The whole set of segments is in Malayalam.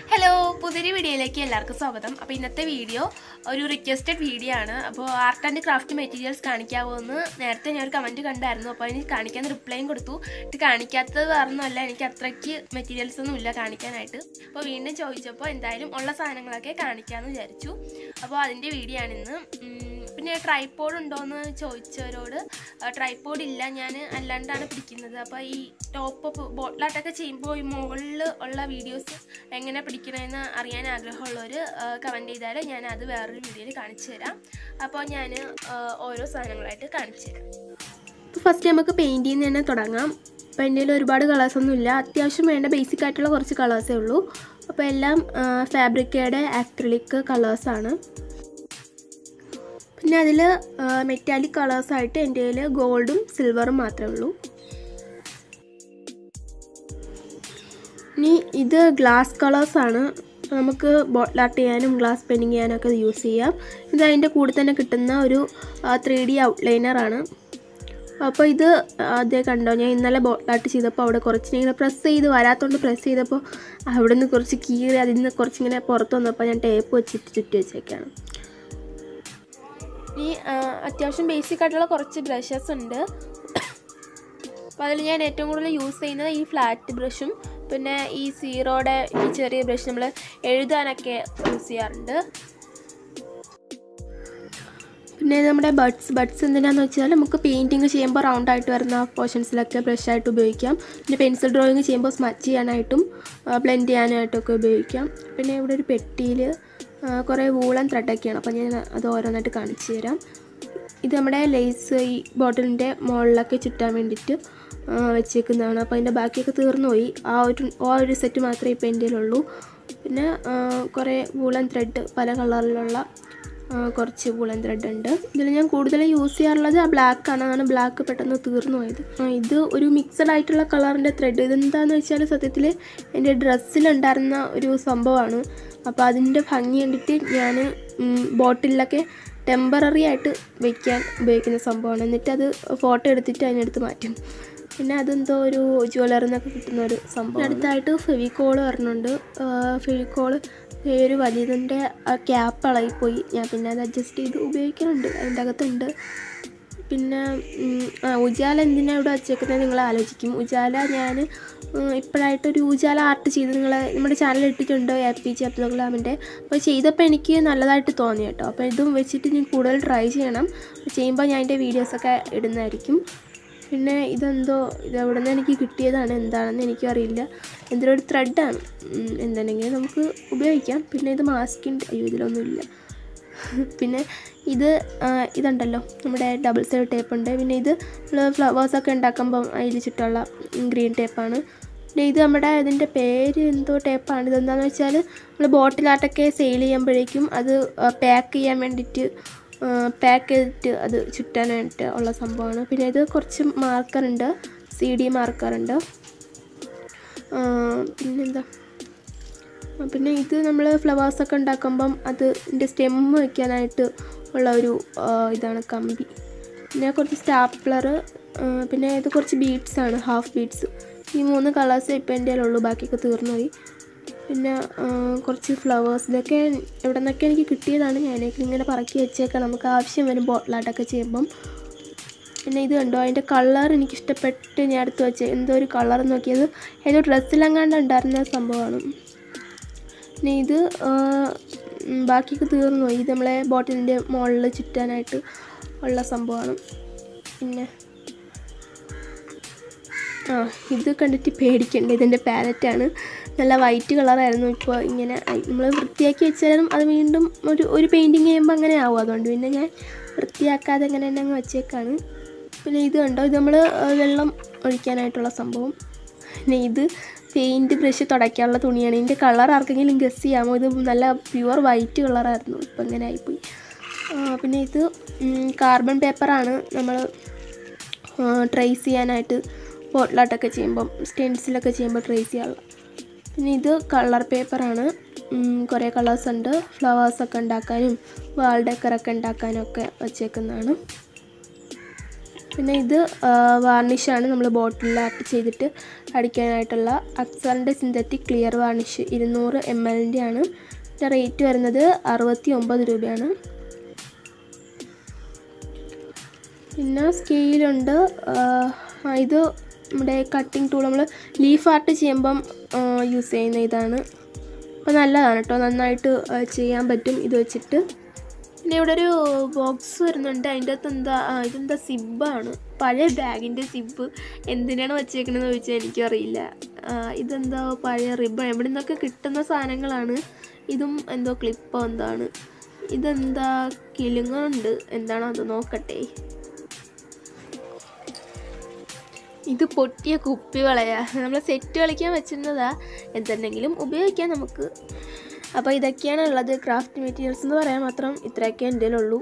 ഹലോ പുതിയൊരു വീഡിയോയിലേക്ക് എല്ലാവർക്കും സ്വാഗതം അപ്പോൾ ഇന്നത്തെ വീഡിയോ ഒരു റിക്വസ്റ്റഡ് വീഡിയോ ആണ് അപ്പോൾ ആർട്ട് ആൻഡ് ക്രാഫ്റ്റ് മെറ്റീരിയൽസ് കാണിക്കാവോ എന്ന് നേരത്തെ ഞാൻ ഒരു കമൻറ്റ് കണ്ടായിരുന്നു അപ്പോൾ അതിന് കാണിക്കാൻ റിപ്ലൈയും കൊടുത്തു ഇത് കാണിക്കാത്തത് കാരണമല്ല എനിക്ക് അത്രയ്ക്ക് മെറ്റീരിയൽസ് ഒന്നും ഇല്ല കാണിക്കാനായിട്ട് അപ്പോൾ വീണ്ടും ചോദിച്ചപ്പോൾ എന്തായാലും ഉള്ള സാധനങ്ങളൊക്കെ കാണിക്കാമെന്ന് വിചാരിച്ചു അപ്പോൾ അതിൻ്റെ വീഡിയോ ആണ് ഇന്ന് ഉം, പിന്നെ ട്രൈപ്പോഡ് ഉണ്ടോയെന്ന് ചോദിച്ചവരോട് ട്രൈപ്പോഡ് ഇല്ല ഞാൻ അല്ലാണ്ടാണ് പിടിക്കുന്നത് അപ്പോൾ ഈ ടോപ്പ് ബോട്ടിലാട്ടൊക്കെ ചെയ്യുമ്പോൾ ഈ മുകളിൽ ഉള്ള വീഡിയോസ് എങ്ങനെ പിടിക്കണമെന്ന് അറിയാൻ ആഗ്രഹമുള്ളവർ കമൻറ്റ് ചെയ്താൽ ഞാൻ അത് വേറൊരു വീഡിയോയിൽ കാണിച്ചു തരാം അപ്പോൾ ഞാൻ ഓരോ സാധനങ്ങളായിട്ട് കാണിച്ചു തരാം ഫസ്റ്റ് നമുക്ക് പെയിൻറ്റിൽ നിന്ന് തന്നെ തുടങ്ങാം അപ്പോൾ എൻ്റെ കയ്യിൽ ഒരുപാട് കളേഴ്സൊന്നും ഇല്ല അത്യാവശ്യം വേണ്ട ബേസിക് ആയിട്ടുള്ള കുറച്ച് കളേഴ്സേ ഉള്ളൂ അപ്പോൾ എല്ലാം ഫാബ്രിക്കയുടെ ആക്രിലിക് കളേഴ്സാണ് പിന്നെ അതിൽ മെറ്റാലിക് കളേഴ്സായിട്ട് എൻ്റെ കയ്യിൽ ഗോൾഡും സിൽവറും മാത്രമേ ഉള്ളൂ ഇനി ഇത് ഗ്ലാസ് കളേഴ്സാണ് നമുക്ക് ബോട്ടിൽ ആർട്ട് ചെയ്യാനും ഗ്ലാസ് പെയിൻറ്റിങ് ചെയ്യാനും ഒക്കെ യൂസ് ചെയ്യാം ഇത് അതിൻ്റെ കൂടെ തന്നെ കിട്ടുന്ന ഒരു ത്രീ ഡി ഔട്ട്ലൈനറാണ് അപ്പോൾ ഇത് അതേ കണ്ടോ ഞാൻ ഇന്നലെ ബോട്ടിൽ ആർട്ട് ചെയ്തപ്പോൾ അവിടെ കുറച്ചിങ്ങനെ പ്രസ് ചെയ്ത് വരാത്തോണ്ട് പ്രസ് ചെയ്തപ്പോൾ അവിടെ നിന്ന് കുറച്ച് കീറി അതിൽ നിന്ന് കുറച്ചിങ്ങനെ പുറത്ത് വന്നപ്പോൾ ഞാൻ ടേപ്പ് വെച്ചിട്ട് ചുറ്റി വെച്ചേക്കാണ് ഇനി അത്യാവശ്യം ബേസിക് ആയിട്ടുള്ള കുറച്ച് ബ്രഷസ് ഉണ്ട് അപ്പോൾ അതിൽ ഞാൻ ഏറ്റവും കൂടുതൽ യൂസ് ചെയ്യുന്നത് ഈ ഫ്ലാറ്റ് ബ്രഷും പിന്നെ ഈ സീറോയുടെ ഈ ചെറിയ ബ്രഷ് നമ്മൾ എഴുതാനൊക്കെ യൂസ് ചെയ്യാറുണ്ട് പിന്നെ ഇത് നമ്മുടെ ബഡ്സ് ബഡ്സ് എന്തിനാന്ന് വെച്ചാൽ നമുക്ക് പെയിൻറ്റിങ് ചെയ്യുമ്പോൾ റൗണ്ട് ആയിട്ട് വരുന്ന പോർഷൻസിലൊക്കെ ബ്രഷായിട്ട് ഉപയോഗിക്കാം പിന്നെ പെൻസിൽ ഡ്രോയിങ് ചെയ്യുമ്പോൾ സ്മച്ച് ചെയ്യാനായിട്ടും ബ്ലെൻഡ് ചെയ്യാനായിട്ടൊക്കെ ഉപയോഗിക്കാം പിന്നെ ഇവിടെ ഒരു പെട്ടിയിൽ കുറേ വൂളൻ ത്രെഡൊക്കെയാണ് അപ്പോൾ ഞാൻ അത് ഓരോന്നായിട്ട് കാണിച്ചു തരാം ഇത് നമ്മുടെ ലേസ് ഈ ബോട്ടിലിൻ്റെ മുകളിലൊക്കെ ചുറ്റാൻ വേണ്ടിയിട്ട് ആ, വെച്ചേക്കുന്നതാണ് അപ്പോൾ അതിൻ്റെ ബാക്കിയൊക്കെ തീർന്നു പോയി ആ ഒരു ആ ഒരു സെറ്റ് മാത്രമേ ഇപ്പോൾ എൻ്റെ ഉള്ളൂ പിന്നെ ആ, കുറേ വൂളൻ ത്രെഡ് പല കളറിലുള്ള ആ, കുറച്ച് വൂളൻ ത്രെഡ് ഉണ്ട് ഇതിൽ ഞാൻ കൂടുതലും യൂസ് ചെയ്യാറുള്ളത് ആ ബ്ലാക്ക് ആണ് അതാണ് ബ്ലാക്ക് പെട്ടെന്ന് തീർന്നു പോയത് ആ, ഇത് ഒരു മിക്സഡ് ആയിട്ടുള്ള കളറിൻ്റെ ത്രെഡ് ഇതെന്താണെന്ന് വെച്ചാൽ സത്യത്തിൽ എൻ്റെ ഡ്രസ്സിലുണ്ടായിരുന്ന ഒരു സംഭവമാണ് അപ്പോൾ അതിൻ്റെ ഭംഗി കണ്ടിട്ട് ഞാൻ ബോട്ടിലൊക്കെ ടെമ്പററി ആയിട്ട് വെക്കാൻ ഉപയോഗിക്കുന്ന സംഭവമാണ് എന്നിട്ട് അത് ഫോട്ടോ എടുത്തിട്ട് അതിനടുത്ത് മാറ്റും പിന്നെ അതെന്തോ ഒരു ജ്വല്ലറിൽ നിന്നൊക്കെ കിട്ടുന്ന ഒരു സംഭവം അടുത്തായിട്ട് ഫെവിക്കോൾ പറഞ്ഞുണ്ട് ഫെവിക്കോൾ ഒരു വലിയതിൻ്റെ ആ ക്യാപ്പ് ഇളകിപ്പോയി ഞാൻ പിന്നെ അത് അഡ്ജസ്റ്റ് ചെയ്ത് ഉപയോഗിക്കുന്നുണ്ട് അതിൻ്റെ അകത്തുണ്ട് പിന്നെ ഉം, ആ ഉജാല എന്തിനാണ് ഇവിടെ വച്ചേക്കുന്നത് നിങ്ങൾ ആലോചിക്കും ഉജാല ഞാൻ ഇപ്പോഴായിട്ടൊരു ഉജാല ആർട്ട് ചെയ്ത് നിങ്ങൾ നമ്മുടെ ചാനൽ ഇട്ടിട്ടുണ്ട് എ പി ജെ അബ്ദുൽ കലാമിൻ്റെ അപ്പോൾ ചെയ്തപ്പോൾ എനിക്ക് നല്ലതായിട്ട് തോന്നി കേട്ടോ അപ്പോൾ ഇതും വെച്ചിട്ട് ഞാൻ കൂടുതൽ ട്രൈ ചെയ്യണം ചെയ്യുമ്പോൾ ഞാൻ അതിൻ്റെ വീഡിയോസൊക്കെ ഇടുന്നതായിരിക്കും പിന്നെ ഇതെന്തോ ഇത് എവിടെ നിന്ന് എനിക്ക് കിട്ടിയതാണ് എന്താണെന്ന് എനിക്കും അറിയില്ല എന്തൊരു ഒരു ത്രെഡാണ് എന്തെങ്കിലും നമുക്ക് ഉപയോഗിക്കാം പിന്നെ ഇത് മാസ്കിൻ്റെ അയ്യോ ഇതിലൊന്നുമില്ല പിന്നെ ഇത് ആ, ഇതുണ്ടല്ലോ നമ്മുടെ ഡബിൾ സൈഡ് ടേപ്പ് ഉണ്ട് പിന്നെ ഇത് നമ്മൾ ഫ്ലവേഴ്സൊക്കെ ഉണ്ടാക്കുമ്പം അതിൽ ചുറ്റുള്ള ഗ്രീൻ ടേപ്പാണ് പിന്നെ ഇത് നമ്മുടെ ഇതിൻ്റെ പേര് എന്തോ ടേപ്പാണ് ഇതെന്താണെന്ന് വെച്ചാൽ നമ്മൾ ബോട്ടിലാട്ടൊക്കെ സെയിൽ ചെയ്യുമ്പോഴേക്കും അത് പാക്ക് ചെയ്യാൻ വേണ്ടിയിട്ട് പാക്ക് ചെയ്തിട്ട് അത് ചുറ്റാൻ വേണ്ടിയിട്ട് ഉള്ള സംഭവമാണ് പിന്നെ ഇത് കുറച്ച് മാർക്കറുണ്ട് സി ഡി മാർക്കറുണ്ട് പിന്നെന്താ ആ, പിന്നെ ഇത് നമ്മൾ ഫ്ലവേഴ്സൊക്കെ ഉണ്ടാക്കുമ്പം അത് ഇതിൻ്റെ സ്റ്റെമ്മ് വയ്ക്കാനായിട്ട് ഉള്ള ഒരു ആ, ഇതാണ് കമ്പി പിന്നെ കുറച്ച് സ്റ്റാപ്ലർ പിന്നെ ഇത് കുറച്ച് ബീഡ്സ് ആണ് ഹാഫ് ബീഡ്സ് ഈ മൂന്ന് കളേഴ്സ് ഇപ്പോൾ എൻ്റെ ഉള്ളൂ ബാക്കിയൊക്കെ തീർന്നു പോയി പിന്നെ ആ, കുറച്ച് ഫ്ലവേഴ്സ് ഇതൊക്കെ എവിടെ നിന്നൊക്കെ എനിക്ക് കിട്ടിയതാണ് ഞാനൊക്കെ ഇങ്ങനെ പറക്കി വെച്ചേക്കാം നമുക്ക് ആവശ്യം വരും ബോട്ടിലാട്ടൊക്കെ ചെയ്യുമ്പം പിന്നെ ഇത് കണ്ടോ അതിൻ്റെ കളർ എനിക്ക് ഇഷ്ടപ്പെട്ട് ഞാൻ എടുത്ത് വെച്ച് എന്തോ ഒരു കളർ നോക്കിയത് ഏതോ ഡ്രസ്സിലെങ്ങാണ്ട് ഉണ്ടായിരുന്ന സംഭവമാണ് പിന്നെ ഇത് ആ, ഉം, ബാക്കിയൊക്കെ തീർന്നു പോയി ഇത് നമ്മളെ ബോട്ടിലിൻ്റെ മുകളിൽ ചുറ്റാനായിട്ട് ഉള്ള സംഭവമാണ് പിന്നെ ആ ഇത് കണ്ടിട്ട് പേടിക്കണ്ട ഇതിൻ്റെ പാലറ്റാണ് നല്ല വൈറ്റ് കളറായിരുന്നു ഇപ്പോൾ ഇങ്ങനെ നമ്മൾ വൃത്തിയാക്കി വെച്ചാലും അത് വീണ്ടും ഒരു ഒരു പെയിൻറ്റിങ് ചെയ്യുമ്പോൾ അങ്ങനെ ആവും അതുകൊണ്ട് പിന്നെ ഞാൻ വൃത്തിയാക്കാതെ ഇങ്ങനെ തന്നെ അങ്ങ് വെച്ചേക്കാണ് പിന്നെ ഇത് കണ്ടോ ഇത് നമ്മൾ വെള്ളം ഒഴിക്കാനായിട്ടുള്ള സംഭവം പിന്നെ ഇത് പെയിൻറ്റ് ബ്രഷ് തുടയ്ക്കാനുള്ള തുണിയാണ് ഇതിൻ്റെ കളർ ആർക്കെങ്കിലും ഗസ് ചെയ്യാമോ ഇത് നല്ല പ്യുവർ വൈറ്റ് കളറായിരുന്നു ഇപ്പം ഇങ്ങനെ ആയിപ്പോയി ആ, പിന്നെ ഇത് കാർബൺ പേപ്പറാണ് നമ്മൾ ട്രേസ് ചെയ്യാനായിട്ട് ബോട്ടിലാട്ടൊക്കെ ചെയ്യുമ്പം സ്റ്റെൻസിലൊക്കെ ചെയ്യുമ്പോൾ ട്രേസ് ചെയ്യാനുള്ള പിന്നെ ഇത് കളർ പേപ്പറാണ് കുറേ കളേഴ്സ് ഉണ്ട് ഫ്ലവേഴ്സൊക്കെ ഉണ്ടാക്കാനും വാൾ ഡെക്കറൊക്കെ ഉണ്ടാക്കാനും ഒക്കെ വച്ചേക്കുന്നതാണ് പിന്നെ ഇത് വാർണിഷാണ് നമ്മൾ ബോട്ടിലിൽ ആർട്ട് ചെയ്തിട്ട് അടിക്കാനായിട്ടുള്ള അക്സറിൻ്റെ സിന്തറ്റിക് ക്ലിയർ വാർണിഷ് ഇരുന്നൂറ് എം എല്ലിൻ്റെ ആണ് ഇതിൻ്റെ റേറ്റ് വരുന്നത് അറുപത്തി ഒമ്പത് രൂപയാണ് പിന്നെ സ്കെയിലുണ്ട് ഇത് നമ്മുടെ കട്ടിംഗ് ടൂൾ നമ്മൾ ലീഫ് ആർട്ട് ചെയ്യുമ്പം യൂസ് ചെയ്യുന്ന ഇതാണ് അപ്പോൾ നല്ലതാണ് കേട്ടോ നന്നായിട്ട് ആ, ചെയ്യാൻ പറ്റും ഇത് വെച്ചിട്ട് പിന്നെ ഇവിടെ ഒരു ബോക്സ് വരുന്നുണ്ട് അതിൻ്റെ അകത്ത് എന്താ ആ, ഇതെന്താ സിബാണ് പഴയ ബാഗിൻ്റെ സിബ് എന്തിനാണ് വെച്ചേക്കണമെന്ന് ചോദിച്ചാൽ എനിക്കറിയില്ല ആ, ഇതെന്താ പഴയ റിബൺ എവിടെ നിന്നൊക്കെ കിട്ടുന്ന സാധനങ്ങളാണ് ഇതും എന്തോ ക്ലിപ്പോ എന്താണ് ഇതെന്താ കിലുങ്ങുണ്ട് എന്താണോ അത് നോക്കട്ടെ ഇത് പൊട്ടിയ കുപ്പി വളയാ നമ്മൾ സെറ്റ് കളിക്കാൻ വെച്ചിരുന്നതാ എന്തുണ്ടെങ്കിലും ഉപയോഗിക്കാം നമുക്ക് അപ്പോൾ ഇതൊക്കെയാണ് ഉള്ളത് ക്രാഫ്റ്റ് മെറ്റീരിയൽസ് എന്ന് പറയാൻ മാത്രം ഇത്രയൊക്കെ എൻ്റെ ഉള്ളൂ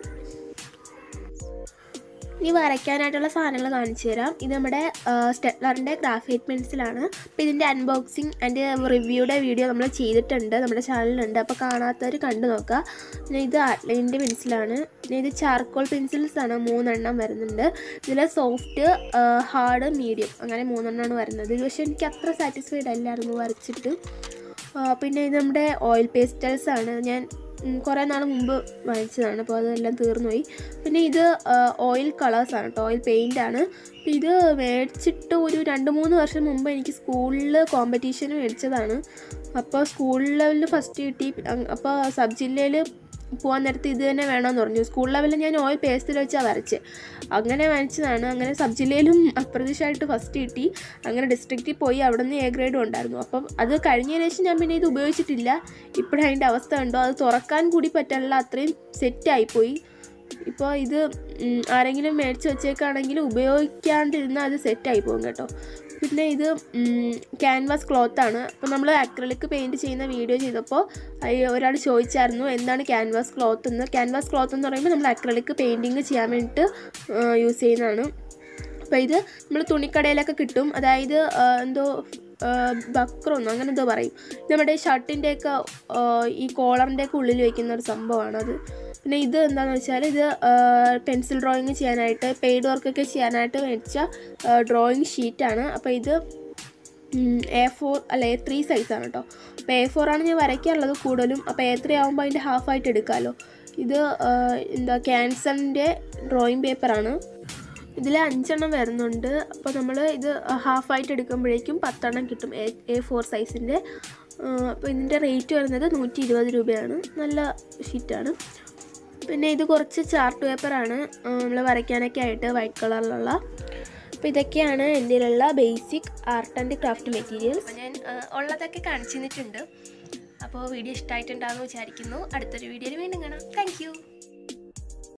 ഇനി വരയ്ക്കാനായിട്ടുള്ള സാധനങ്ങൾ കാണിച്ചു തരാം ഇത് നമ്മുടെ സ്റ്റെറ്റ്ലറിൻ്റെ ഗ്രാഫൈറ്റ് പെൻസിലാണ് അപ്പോൾ ഇതിൻ്റെ അൺബോക്സിങ് അതിൻ്റെ റിവ്യൂയുടെ വീഡിയോ നമ്മൾ ചെയ്തിട്ടുണ്ട് നമ്മുടെ ചാനലിലുണ്ട് അപ്പോൾ കാണാത്തവർ കണ്ടു നോക്കുക പിന്നെ ഇത് ആർട്ട്ലൈനിൻ്റെ പെൻസിലാണ് പിന്നെ ഇത് ചാർക്കോൾ പെൻസിൽസ് ആണ് മൂന്നെണ്ണം വരുന്നുണ്ട് ഇതിൽ സോഫ്റ്റ് ഹാർഡ് മീഡിയം അങ്ങനെ മൂന്നെണ്ണമാണ് വരുന്നത് ഇത് പക്ഷേ എനിക്ക് അത്ര സാറ്റിസ്ഫൈഡ് അല്ലായിരുന്നു വരച്ചിട്ട് ആ, പിന്നെ ഇത് നമ്മുടെ ഓയിൽ പേസ്റ്റൽസ് ആണ് ഞാൻ ഉം, കുറേ നാൾ മുമ്പ് വാങ്ങിച്ചതാണ് അപ്പോൾ അതെല്ലാം തീർന്നുപോയി പിന്നെ ഇത് ഓയിൽ കളേഴ്സ് ആണ് കേട്ടോ ഓയിൽ പെയിൻ്റ് ആണ് അപ്പോൾ ഇത് മേടിച്ചിട്ട് ഒരു രണ്ട് മൂന്ന് വർഷം മുമ്പ് എനിക്ക് സ്കൂളിൽ കോമ്പറ്റീഷന് മേടിച്ചതാണ് അപ്പോൾ സ്കൂൾ ലെവലിൽ ഫസ്റ്റ് കിട്ടി അങ് അപ്പോൾ സബ് ജില്ലയിൽ പോകാൻ നേരത്ത് ഇത് തന്നെ വേണമെന്ന് പറഞ്ഞു സ്കൂൾ ലെവലിൽ ഞാൻ ഓയിൽ പേസ്റ്റിൽ വെച്ചാണ് വരച്ച് അങ്ങനെ വാങ്ങിച്ചതാണ് അങ്ങനെ സബ് ജില്ലയിലും അപ്രതീക്ഷയായിട്ട് ഫസ്റ്റ് കിട്ടി അങ്ങനെ ഡിസ്ട്രിക്റ്റിൽ പോയി അവിടെ നിന്ന് എ ഗ്രേഡും ഉണ്ടായിരുന്നു അപ്പം അത് കഴിഞ്ഞതിന് ശേഷം ഞാൻ പിന്നെ ഇത് ഉപയോഗിച്ചിട്ടില്ല ഇപ്പോഴും അതിൻ്റെ അവസ്ഥ ഉണ്ടോ അത് തുറക്കാൻ കൂടി പറ്റാനുള്ള അത്രയും സെറ്റായിപ്പോയി ഇപ്പോൾ ഇത് ഉം, ആരെങ്കിലും മേടിച്ച് വെച്ചേക്കാണെങ്കിൽ ഉപയോഗിക്കാണ്ടിരുന്നാൽ അത് സെറ്റായി പോകും കേട്ടോ പിന്നെ ഇത് ക്യാൻവാസ് ക്ലോത്താണ് അപ്പോൾ നമ്മൾ അക്രലിക് പെയിൻറ് ചെയ്യുന്ന വീഡിയോ ചെയ്തപ്പോൾ ഒരാൾ ചോദിച്ചായിരുന്നു എന്താണ് ക്യാൻവാസ് ക്ലോത്ത് എന്ന് ക്യാൻവാസ് ക്ലോത്ത് എന്ന് പറയുമ്പോൾ നമ്മൾ അക്രലിക് പെയിൻറ്റിങ് ചെയ്യാൻ വേണ്ടിയിട്ട് യൂസ് ചെയ്യുന്നതാണ് അപ്പോൾ ഇത് നമ്മൾ തുണിക്കടയിലൊക്കെ കിട്ടും അതായത് ആ, എന്തോ ബക്രോന്നോ അങ്ങനെ എന്തോ പറയും ഇത് നമ്മുടെ ഷർട്ടിൻ്റെയൊക്കെ ഈ കോളറിൻ്റെയൊക്കെ ഉള്ളിൽ വയ്ക്കുന്ന ഒരു സംഭവമാണത് പിന്നെ ഇത് എന്താണെന്ന് വെച്ചാൽ ഇത് പെൻസിൽ ഡ്രോയിങ് ചെയ്യാനായിട്ട് പെയ്ഡ് വർക്കൊക്കെ ചെയ്യാനായിട്ട് മേടിച്ച ഡ്രോയിങ് ഷീറ്റാണ് അപ്പോൾ ഇത് എ ഫോർ അല്ല എ ത്രീ സൈസാണ് കേട്ടോ അപ്പോൾ എ ഫോർ ആണ് ഞാൻ വരയ്ക്കാറുള്ളത് കൂടുതലും അപ്പോൾ എ ത്രീ ആകുമ്പോൾ അതിൻ്റെ ഹാഫായിട്ട് എടുക്കാമല്ലോ ഇത് ആ, എന്താ ക്യാൻസറിൻ്റെ ഡ്രോയിങ് പേപ്പറാണ് ഇതിൽ അഞ്ചെണ്ണം വരുന്നുണ്ട് അപ്പോൾ നമ്മൾ ഇത് ഹാഫായിട്ട് എടുക്കുമ്പോഴേക്കും പത്തെണ്ണം കിട്ടും എ എ ഫോർ സൈസിൻ്റെ അപ്പോൾ ഇതിൻ്റെ റേറ്റ് വരുന്നത് നൂറ്റി ഇരുപത് രൂപയാണ് നല്ല ഷീറ്റാണ് പിന്നെ ഇത് കുറച്ച് ചാർട്ട് പേപ്പറാണ് നമ്മൾ വരയ്ക്കാനൊക്കെ ആയിട്ട് വൈറ്റ് കളറിലുള്ള അപ്പോൾ ഇതൊക്കെയാണ് എൻ്റെ കയ്യിലുള്ള basic art and craft materials ഞാൻ ആ, ഉള്ളതൊക്കെ കാണിച്ചു തന്നിട്ടുണ്ട് അപ്പോൾ വീഡിയോ ഇഷ്ടമായിട്ടുണ്ടാകുമെന്ന് വിചാരിക്കുന്നു അടുത്തൊരു വീഡിയോയിൽ വീണ്ടും കാണാം താങ്ക്